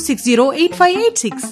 Six zero eight five eight six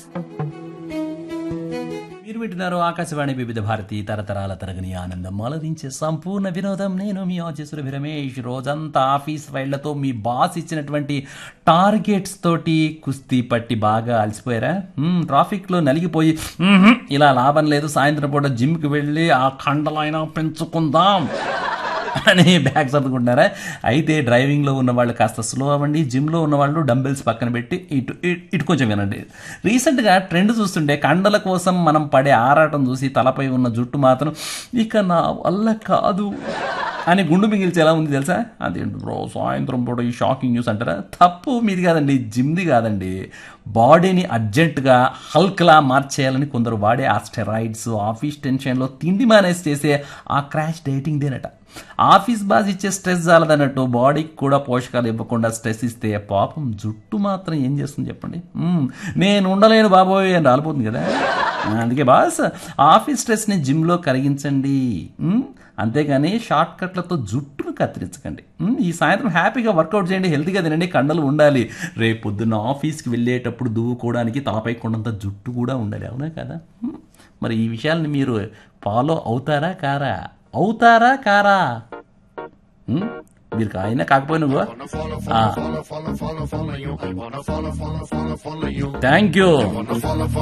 మీరు వింటున్నారు ఆకాశవాణి వివిధ భారతి తరతరాల తరగని ఆనందం అలరించే సంపూర్ణ వినోదం నేను మీ ఆచేశ్వర రమేష్ రోజంతా ఆఫీస్ ఫైళ్లతో మీ బాస్ ఇచ్చినటువంటి టార్గెట్స్ తోటి కుస్తీ పట్టి బాగా అలసిపోయారా మ్మ్, ట్రాఫిక్ లో నలిగిపోయి "మ్మ్హ్, ఇలా లాభం లేదు సాయంత్రం పూట జిమ్కి వెళ్ళి ఆ కండలైనా పెంచుకుందాం అని బ్యాగ్ సర్దుకుంటున్నారా అయితే డ్రైవింగ్లో ఉన్న వాళ్ళు కాస్త స్లో అవ్వండి జిమ్లో ఉన్న వాళ్ళు డంబెల్స్ పక్కన పెట్టి ఇటు ఇటు- ఇటు కొంచెం వినండి రీసెంట్గా ట్రెండ్ చూస్తుంటే కండల కోసం మనం పడే ఆరాటం చూసి తలపై ఉన్న జుట్టు మాత్రం ఇక నా వల్ల కాదు అని గుండు మిగిల్చి ఎలా ఉంది తెలుసా అదేంటి బ్రో సాయంత్రం పూట ఈ షాకింగ్ న్యూస్ అంటారా తప్పు మీది కాదండి జిమ్ది కాదండి బాడీని అర్జెంటుగా హల్క్లా మార్చేయాలని కొందరు వాడే ఆ స్టెరాయిడ్స్ ఆఫీస్ టెన్షన్లో తిండి మానేసి చేసే ఆ క్రాష్ డైటింగ్ దేనట ఆఫీస్ బాస్ ఇచ్చే స్ట్రెస్ చాలదన్నట్టు బాడీకి కూడా పోషకాలు ఇవ్వకుండా స్ట్రెస్ ఇస్తే పాపం జుట్టు మాత్రం ఏం చేస్తుంది చెప్పండి మ్మ్, నేను ఉండలేను బాబోయ్ అని రాలిపోతుంది కదా అందుకే బాస్ ఆఫీస్ స్ట్రెస్ని జిమ్లో కరిగించండి మ్మ్, అంతేగాని షార్ట్ కట్లతో జుట్టును కత్తిరించకండి మ్మ్, ఈ సాయంత్రం హ్యాపీగా వర్కౌట్ చేయండి హెల్తీగా తినండి కండలు ఉండాలి రేపు పొద్దున్న ఆఫీస్కి వెళ్ళేటప్పుడు దువ్వుకోవడానికి తలపై కొండంత జుట్టు కూడా ఉండాలి అవునా కదా మ్మ్, మరి ఈ విషయాల్ని మీరు ఫాలో అవుతారా కారా అవుతారా కారా మ్మ్? మీరు అయినా కాకపోయినా థ్యాంక్ యూ